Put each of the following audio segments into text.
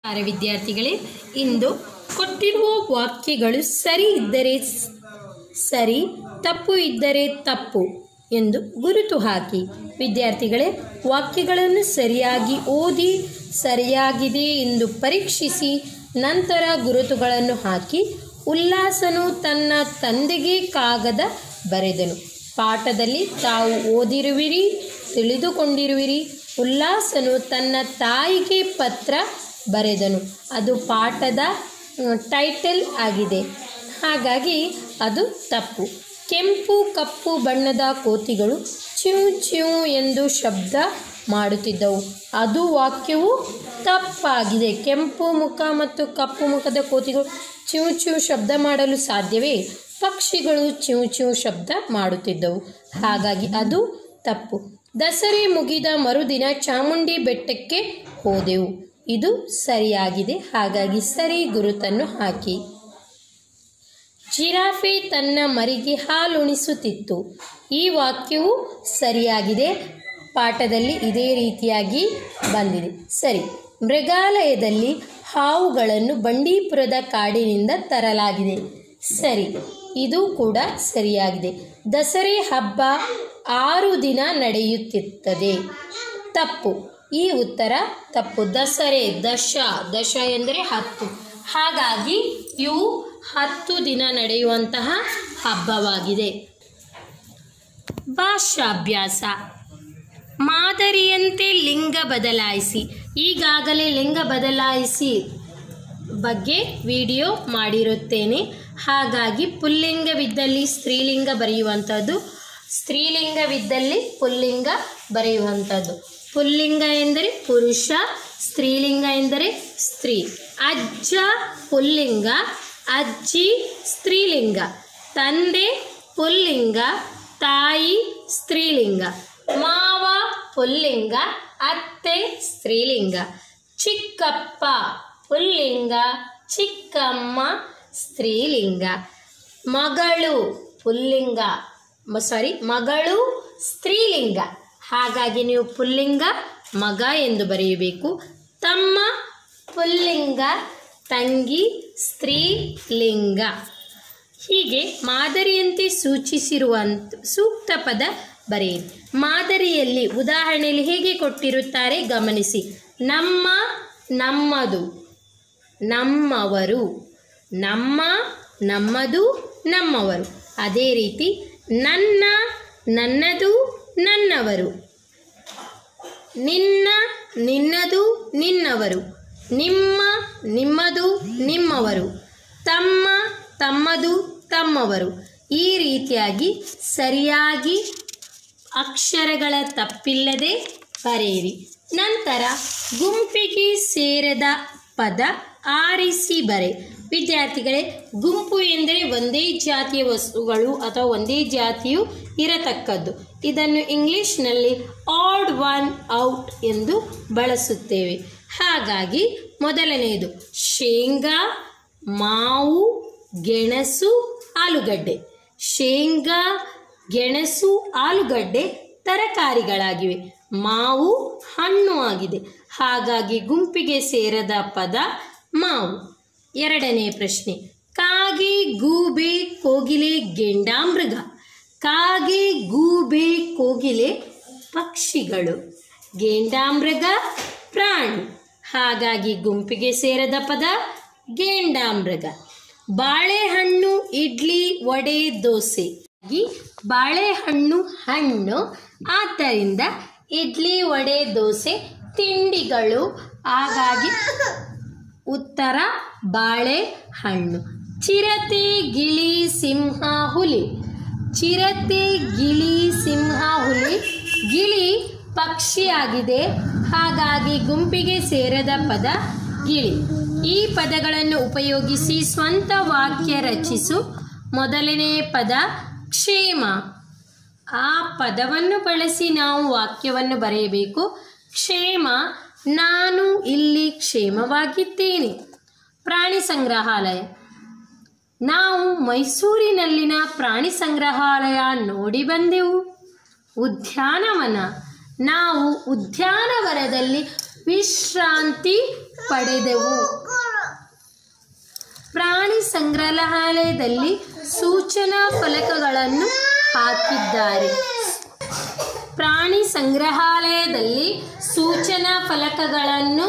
ನಮಸ್ಕಾರ ವಿದ್ಯಾರ್ಥಿಗಳೇ ಇಂದು ಕೊಟ್ಟಿರುವ ವಾಕ್ಯಗಳು ಸರಿ ಇದ್ದರೆ ಸ್- ಸರಿ ತಪ್ಪು ಇದ್ದರೆ ತಪ್ಪು ಎಂದು ಗುರುತು ಹಾಕಿ ವಿದ್ಯಾರ್ಥಿಗಳೇ ವಾಕ್ಯಗಳನ್ನು ಸರಿಯಾಗಿ ಓದಿ ಸರಿಯಾಗಿದೆ ಎಂದು ಪರೀಕ್ಷಿಸಿ ನಂತರ ಗುರುತುಗಳನ್ನು ಹಾಕಿ ಉಲ್ಲಾಸನು ತನ್ನ ತಂದೆಗೆ ಕಾಗದ ಬರೆದನು ಪಾಠದಲ್ಲಿ ತಾವು ಓದಿರುವಿರಿ ತಿಳಿದುಕೊಂಡಿರುವಿರಿ ಉಲ್ಲಾಸನು ತನ್ನ ತಾಯಿಗೆ ಪತ್ರ ಬರೆದನು ಅದು ಪಾಠದ ಮ್, ಟೈಟಲ್ ಆಗಿದೆ ಹಾಗಾಗಿ ಅದು ತಪ್ಪು ಕೆಂಪು ಕಪ್ಪು ಬಣ್ಣದ ಕೋತಿಗಳು ಚ್ಯೂ ಚ್ಯೂ ಎಂದು ಶಬ್ದ ಮಾಡುತ್ತಿದ್ದವು ಅದು ವಾಕ್ಯವು ತಪ್ಪಾಗಿದೆ ಕೆಂಪು ಮುಖ ಮತ್ತು ಕಪ್ಪು ಮುಖದ ಕೋತಿಗಳು ಚ್ಯೂ ಚ್ಯೂ ಶಬ್ದ ಮಾಡಲು ಸಾಧ್ಯವೇ ಪಕ್ಷಿಗಳು ಚ್ಯೂ ಚ್ಯೂ ಶಬ್ದ ಮಾಡುತ್ತಿದ್ದವು ಹಾಗಾಗಿ ಅದು ತಪ್ಪು ದಸರೆ ಮುಗಿದ ಮರುದಿನ ಚಾಮುಂಡಿ ಬೆಟ್ಟಕ್ಕೆ ಹೋದೆವು ಇದು ಸರಿಯಾಗಿದೆ ಹಾಗಾಗಿ ಸರಿ ಗುರುತನ್ನು ಹಾಕಿ ಜಿರಾಫೆ ತನ್ನ ಮರಿಗೆ ಹಾಲುಣಿಸುತ್ತಿತ್ತು ಈ ವಾಕ್ಯವು ಸರಿಯಾಗಿದೆ ಪಾಠದಲ್ಲಿ ಇದೇ ರೀತಿಯಾಗಿ ಬಂದಿದೆ ಸರಿ ಮೃಗಾಲಯದಲ್ಲಿ ಹಾವುಗಳನ್ನು ಬಂಡೀಪುರದ ಕಾಡಿನಿಂದ ತರಲಾಗಿದೆ ಸರಿ ಇದು ಕೂಡ ಸರಿಯಾಗಿದೆ ದಸರೆ ಹಬ್ಬ ಆರು ದಿನ ನಡೆಯುತ್ತಿರುತ್ತದೆ ತಪ್ಪು ಈ ಉತ್ತರ ತಪ್ಪು ದಸರೆ ದಶ ದಶ ಎಂದರೆ ಹತ್ತು ಹಾಗಾಗಿ ಇವು ಹತ್ತು ದಿನ ನಡೆಯುವಂತಹ ಹಬ್ಬವಾಗಿದೆ ಭಾಷಾಭ್ಯಾಸ ಮಾದರಿಯಂತೆ ಲಿಂಗ ಬದಲಾಯಿಸಿ ಈಗಾಗಲೇ ಲಿಂಗ ಬದಲಾಯಿಸಿ ಬಗ್ಗೆ ವಿಡಿಯೋ ಮಾಡಿರುತ್ತೇನೆ ಹಾಗಾಗಿ ಪುಲ್ಲಿಂಗವಿದ್ದಲ್ಲಿ ಸ್ತ್ರೀಲಿಂಗ ಬರೆಯುವಂಥದ್ದು ಸ್ತ್ರೀಲಿಂಗವಿದ್ದಲ್ಲಿ ಪುಲ್ಲಿಂಗ ಬರೆಯುವಂಥದ್ದು ಪುಲ್ಲಿಂಗ ಎಂದರೆ ಪುರುಷ ಸ್ತ್ರೀಲಿಂಗ ಎಂದರೆ ಸ್ತ್ರೀ ಅಜ್ಜ ಪುಲ್ಲಿಂಗ ಅಜ್ಜಿ ಸ್ತ್ರೀಲಿಂಗ ತಂದೆ ಪುಲ್ಲಿಂಗ ತಾಯಿ ಸ್ತ್ರೀಲಿಂಗ ಮಾವ ಪುಲ್ಲಿಂಗ ಅತ್ತೆ ಸ್ತ್ರೀಲಿಂಗ ಚಿಕ್ಕಪ್ಪ ಪುಲ್ಲಿಂಗ ಚಿಕ್ಕಮ್ಮ ಸ್ತ್ರೀಲಿಂಗ ಮಗಳು ಪುಲ್ಲಿಂಗ ಸಾರಿ ಮಗಳು ಸ್ತ್ರೀಲಿಂಗ ಹಾಗಾಗಿ ನೀವು ಪುಲ್ಲಿಂಗ ಮಗ ಎಂದು ಬರೆಯಬೇಕು ತಮ್ಮ ಪುಲ್ಲಿಂಗ ತಂಗಿ ಸ್ತ್ರೀಲಿಂಗ ಹೀಗೆ ಮಾದರಿಯಂತೆ ಸೂಚಿಸಿರುವಂತ ಸೂಕ್ತ ಪದ ಬರೆಯಿರಿ ಮಾದರಿಯಲ್ಲಿ ಉದಾಹರಣೆಯಲ್ಲಿ ಹೇಗೆ ಕೊಟ್ಟಿರುತ್ತಾರೆ ಗಮನಿಸಿ ನಮ್ಮ ನಮ್ಮದು ನಮ್ಮವರು ನಮ್ಮ ನಮ್ಮದು ನಮ್ಮವರು ಅದೇ ರೀತಿ ನನ್ನ ನನ್ನದು ನನ್ನವರು ನಿನ್ನ ನಿನ್ನದು ನಿನ್ನವರು ನಿಮ್ಮ ನಿಮ್ಮದು ನಿಮ್ಮವರು ತಮ್ಮ ತಮ್ಮದು ತಮ್ಮವರು ಈ ರೀತಿಯಾಗಿ ಸರಿಯಾಗಿ ಅಕ್ಷರಗಳ ತಪ್ಪಿಲ್ಲದೆ ಬರೆಯಿರಿ ನಂತರ ಗುಂಪಿಗೆ ಸೇರದ ಪದ ಆರಿಸಿ ಬರೆ ವಿದ್ಯಾರ್ಥಿಗಳೇ ಗುಂಪು ಎಂದರೆ ಒಂದೇ ಜಾತಿಯ ವಸ್ತುಗಳು ಅಥವಾ ಒಂದೇ ಜಾತಿಯು ಇರತಕ್ಕದ್ದು ಇದನ್ನು ಇಂಗ್ಲಿಷ್ನಲ್ಲಿ ಆಡ್ ಒನ್ ಔಟ್ ಎಂದು ಬಳಸುತ್ತೇವೆ ಹಾಗಾಗಿ ಮೊದಲನೆಯದು ಶೇಂಗಾ ಮಾವು ಗೆಣಸು ಆಲೂಗಡ್ಡೆ ಶೇಂಗಾ ಗೆಣಸು ಆಲೂಗಡ್ಡೆ ತರಕಾರಿಗಳಾಗಿವೆ ಮಾವು ಹಣ್ಣು ಆಗಿದೆ ಹಾಗಾಗಿ ಗುಂಪಿಗೆ ಸೇರದ ಪದ ಮಾವು ಎರಡನೇ ಪ್ರಶ್ನೆ ಕಾಗೆ ಗೂಬೆ ಕೋಗಿಲೆ ಗೆಂಡಾಮೃಗ ಕಾಗೆ ಗೂಬೆ ಕೋಗಿಲೆ ಪಕ್ಷಿಗಳು ಗೇಂಡಾಮೃಗ ಪ್ರಾಣಿ ಹಾಗಾಗಿ ಗುಂಪಿಗೆ ಸೇರದ ಪದ ಗೇಂಡಾಮೃಗ ಬಾಳೆಹಣ್ಣು ಇಡ್ಲಿ ವಡೆ ದೋಸೆ ಈ ಬಾಳೆಹಣ್ಣು ಹಣ್ಣು ಆದ್ದರಿಂದ ಇಡ್ಲಿ ವಡೆ ದೋಸೆ ತಿಂಡಿಗಳು ಹಾಗಾಗಿ ಉತ್ತರ ಬಾಳೆಹಣ್ಣು ಚಿರತೆ ಗಿಳಿ ಸಿಂಹ ಹುಲಿ ಚಿರತೆ ಗಿಳಿ ಸಿಂಹ ಹುಲಿ ಗಿಳಿ ಪಕ್ಷಿಯಾಗಿದೆ ಹಾಗಾಗಿ ಗುಂಪಿಗೆ ಸೇರದ ಪದ ಗಿಳಿ ಈ ಪದಗಳನ್ನು ಉಪಯೋಗಿಸಿ ಸ್ವಂತ ವಾಕ್ಯ ರಚಿಸು ಮೊದಲನೇ ಪದ ಕ್ಷೇಮ ಆ ಪದವನ್ನು ಬಳಸಿ ನಾವು ವಾಕ್ಯವನ್ನು ಬರೆಯಬೇಕು ಕ್ಷೇಮ ನಾನು ಇಲ್ಲಿ ಕ್ಷೇಮವಾಗಿದ್ದೇನೆ ಪ್ರಾಣಿ ಸಂಗ್ರಹಾಲಯ ನಾವು ಮೈಸೂರಿನಲ್ಲಿನ ಪ್ರಾಣಿ ಸಂಗ್ರಹಾಲಯ ನೋಡಿ ಬಂದೆವು ಉದ್ಯಾನವನ ನಾವು ಉದ್ಯಾನವನದಲ್ಲಿ ವಿಶ್ರಾಂತಿ ಪಡೆದೆವು ಪ್ರಾಣಿ ಸಂಗ್ರಹಾಲಯದಲ್ಲಿ ಸೂಚನಾ ಫಲಕಗಳನ್ನು ಹಾಕಿದ್ದಾರೆ ಪ್ರಾಣಿ ಸಂಗ್ರಹಾಲಯದಲ್ಲಿ ಸೂಚನಾ ಫಲಕಗಳನ್ನು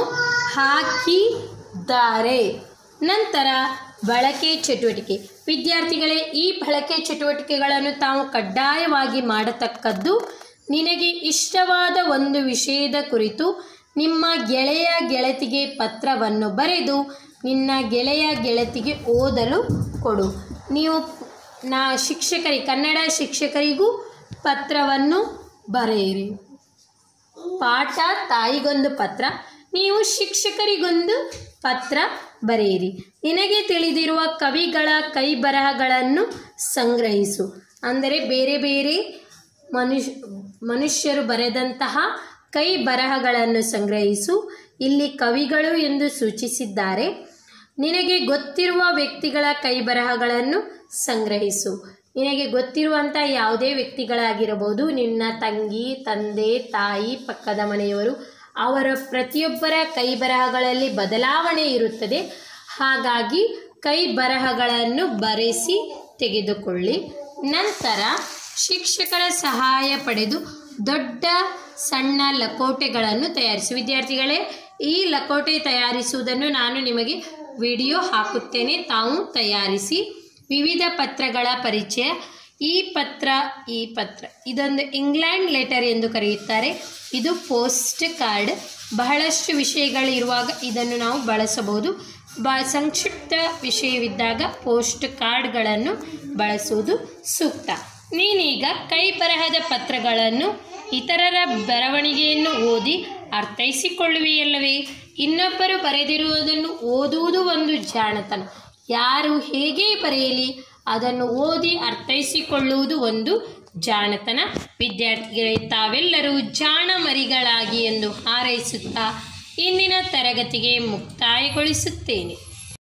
ಹಾಕಿದ್ದಾರೆ ನಂತರ ಬಳಕೆ ಚಟುವಟಿಕೆ ವಿದ್ಯಾರ್ಥಿಗಳೇ ಈ ಬಳಕೆ ಚಟುವಟಿಕೆಗಳನ್ನು ತಾವು ಕಡ್ಡಾಯವಾಗಿ ಮಾಡತಕ್ಕದ್ದು ನಿನಗೆ ಇಷ್ಟವಾದ ಒಂದು ವಿಷಯದ ಕುರಿತು ನಿಮ್ಮ ಗೆಳೆಯ ಗೆಳತಿಗೆ ಪತ್ರವನ್ನು ಬರೆದು ನಿನ್ನ ಗೆಳೆಯ ಗೆಳತಿಗೆ ಓದಲು ಕೊಡು ನೀವು ನಾ ಶಿಕ್ಷಕರಿ ಕನ್ನಡ ಶಿಕ್ಷಕರಿಗೂ ಪತ್ರವನ್ನು ಬರೆಯಿರಿ ಪಾಠ ತಾಯಿಗೊಂದು ಪತ್ರ ನೀವು ಶಿಕ್ಷಕರಿಗೊಂದು ಪತ್ರ ಬರೆಯಿರಿ ನಿನಗೆ ತಿಳಿದಿರುವ ಕವಿಗಳ ಕೈ ಬರಹಗಳನ್ನು ಸಂಗ್ರಹಿಸು ಅಂದರೆ ಬೇರೆ ಬೇರೆ ಮನುಷ್ಯ ಮನುಷ್ಯರು ಬರೆದಂತಹ ಕೈ ಬರಹಗಳನ್ನು ಸಂಗ್ರಹಿಸು ಇಲ್ಲಿ ಕವಿಗಳು ಎಂದು ಸೂಚಿಸಿದ್ದಾರೆ ನಿನಗೆ ಗೊತ್ತಿರುವ ವ್ಯಕ್ತಿಗಳ ಕೈ ಬರಹಗಳನ್ನು ಸಂಗ್ರಹಿಸು ನಿನಗೆ ಗೊತ್ತಿರುವಂಥ ಯಾವುದೇ ವ್ಯಕ್ತಿಗಳಾಗಿರಬಹುದು ನಿನ್ನ ತಂಗಿ ತಂದೆ ತಾಯಿ ಪಕ್ಕದ ಮನೆಯವರು ಅವರ ಪ್ರತಿಯೊಬ್ಬರ ಕೈ ಬರಹಗಳಲ್ಲಿ ಬದಲಾವಣೆ ಇರುತ್ತದೆ ಹಾಗಾಗಿ ಕೈ ಬರಹಗಳನ್ನು ಬರೆಸಿ ತೆಗೆದುಕೊಳ್ಳಿ ನಂತರ ಶಿಕ್ಷಕರ ಸಹಾಯ ಪಡೆದು ದೊಡ್ಡ ಸಣ್ಣ ಲಕೋಟೆಗಳನ್ನು ತಯಾರಿಸಿ ವಿದ್ಯಾರ್ಥಿಗಳೇ ಈ ಲಕೋಟೆ ತಯಾರಿಸುವುದನ್ನು ನಾನು ನಿಮಗೆ ವಿಡಿಯೋ ಹಾಕುತ್ತೇನೆ ತಾವು ತಯಾರಿಸಿ ವಿವಿಧ ಪತ್ರಗಳ ಪರಿಚಯ ಈ ಪತ್ರ ಈ ಪತ್ರ ಇದೊಂದು ಇಂಗ್ಲೆಂಡ್ ಲೆಟರ್ ಎಂದು ಕರೆಯುತ್ತಾರೆ ಇದು ಪೋಸ್ಟ್ ಕಾರ್ಡ್ ಬಹಳಷ್ಟು ವಿಷಯಗಳಿರುವಾಗ ಇದನ್ನು ನಾವು ಬಳಸಬಹುದು ಬ ಸಂಕ್ಷಿಪ್ತ ವಿಷಯವಿದ್ದಾಗ ಪೋಸ್ಟ್ ಕಾರ್ಡ್ಗಳನ್ನು ಬಳಸುವುದು ಸೂಕ್ತ ನೀನೀಗ ಕೈ ಬರಹದ ಪತ್ರಗಳನ್ನು ಇತರರ ಬರವಣಿಗೆಯನ್ನು ಓದಿ ಅರ್ಥೈಸಿಕೊಳ್ಳುವೆಯಲ್ಲವೇ ಇನ್ನೊಬ್ಬರು ಬರೆದಿರುವುದನ್ನು ಓದುವುದು ಒಂದು ಜಾಣತನ ಯಾರು ಹೇಗೆ ಬರೆಯಲಿ ಅದನ್ನು ಓದಿ ಅರ್ಥೈಸಿಕೊಳ್ಳುವುದು ಒಂದು ಜಾಣತನ ವಿದ್ಯಾರ್ಥಿಗಳೇ ತಾವೆಲ್ಲರೂ ಜಾಣ ಮರಿಗಳಾಗಿ ಎಂದು ಹಾರೈಸುತ್ತಾ ಇಂದಿನ ತರಗತಿಗೆ ಮುಕ್ತಾಯಗೊಳಿಸುತ್ತೇನೆ